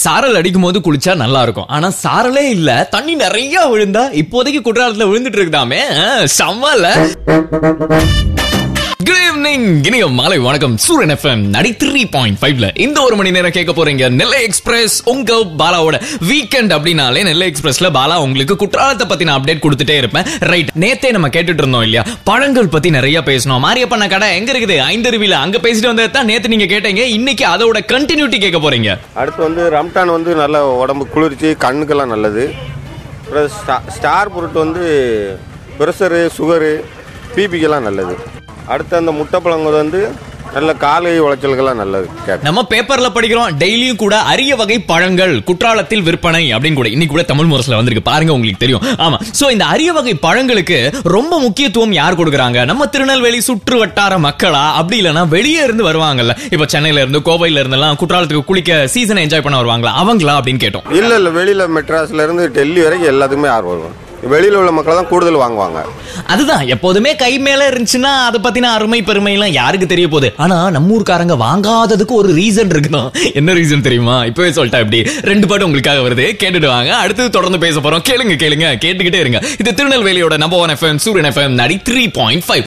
சாரல் அடிக்கும் போது குளிச்சா நல்லா இருக்கும் ஆனா சாரலே இல்ல தண்ணி நிறைய விழுந்தா இப்போதைக்கு குற்றாலத்துல விழுந்துட்டு இருக்குதாமே ஆ, செம்மல குட் ஈவினிங் இனிய மாலை வணக்கம் சூரியன் எஃப்எம் நடி த்ரீ பாயிண்ட் ஃபைவ்ல இந்த ஒரு மணி நேரம் கேட்க போறீங்க நெல்லை எக்ஸ்பிரஸ் உங்க பாலாவோட வீக்கெண்ட் அப்படின்னாலே நெல்லை எக்ஸ்பிரஸ்ல பாலா உங்களுக்கு குற்றாலத்தை பத்தி நான் அப்டேட் கொடுத்துட்டே இருப்பேன் ரைட் நேத்தே நம்ம கேட்டுட்டு இருந்தோம் இல்லையா பழங்கள் பத்தி நிறைய பேசணும் மாரியப்பண்ண கடை எங்க இருக்குது ஐந்தருவில அங்க பேசிட்டு வந்தது தான் நேத்து நீங்க கேட்டீங்க இன்னைக்கு அதோட கண்டினியூட்டி கேட்க போறீங்க அடுத்து வந்து ரம்டான் வந்து நல்ல உடம்பு குளிர்ச்சி கண்ணுக்கெல்லாம் நல்லது அப்புறம் ஸ்டா- ஸ்டார் பொருட்டு வந்து ப்ரெஷரு சுகரு பிபிக்கெல்லாம் நல்லது அடுத்து அந்த முட்டைப்பழங்கள் வந்து நல்ல காலை உளைச்சலுக்கெல்லாம் நல்லது கேட்க நம்ம பேப்பர்ல படிக்கிறோம் டெய்லியும் கூட அரிய வகை பழங்கள் குற்றாலத்தில் விற்பனை அப்படின்னு கூட இன்னைக்கு கூட தமிழ் முரசுல வந்திருக்கு பாருங்க உங்களுக்கு தெரியும் ஆமா சோ இந்த அரிய வகை பழங்களுக்கு ரொம்ப முக்கியத்துவம் யார் கொடுக்கறாங்க நம்ம திருநெல்வேலி சுற்று வட்டார மக்களா அப்படி இல்லைன்னா வெளியே இருந்து வருவாங்கல்ல இப்ப சென்னையில இருந்து கோவையில இருந்து எல்லாம் குற்றாலத்துக்கு குளிக்க சீசனை என்ஜாய் பண்ண வருவாங்களா அவங்களா அப்படின்னு கேட்டோம் இல்லை இல்லை வெளியில் மெட்ராஸ்ல இருந்து டெல்லி வரைக்கும் எல்லாத்துக்குமே ஆர்வம் வரும் வெளியில் உள்ள மக்கள் தான் கூடுதல் வாங்குவாங்க அதுதான் எப்போதுமே கை மேல இருந்துச்சுன்னா அதை பத்தின அருமை பெருமை எல்லாம் யாருக்கு தெரிய போகுது ஆனா நம்ம ஊர்க்காரங்க வாங்காததுக்கு ஒரு ரீசன் இருக்குதான் என்ன ரீசன் தெரியுமா இப்பவே சொல்லிட்டா இப்படி ரெண்டு பாட்டு உங்களுக்காக வருது கேட்டுட்டு வாங்க அடுத்தது தொடர்ந்து பேச போறோம் கேளுங்க கேளுங்க கேட்டுக்கிட்டே இருங்க இது திருநெல்வேலியோட number one FM Suriyan FM நடி த்ரீ பாயிண்ட் ஃபைவ்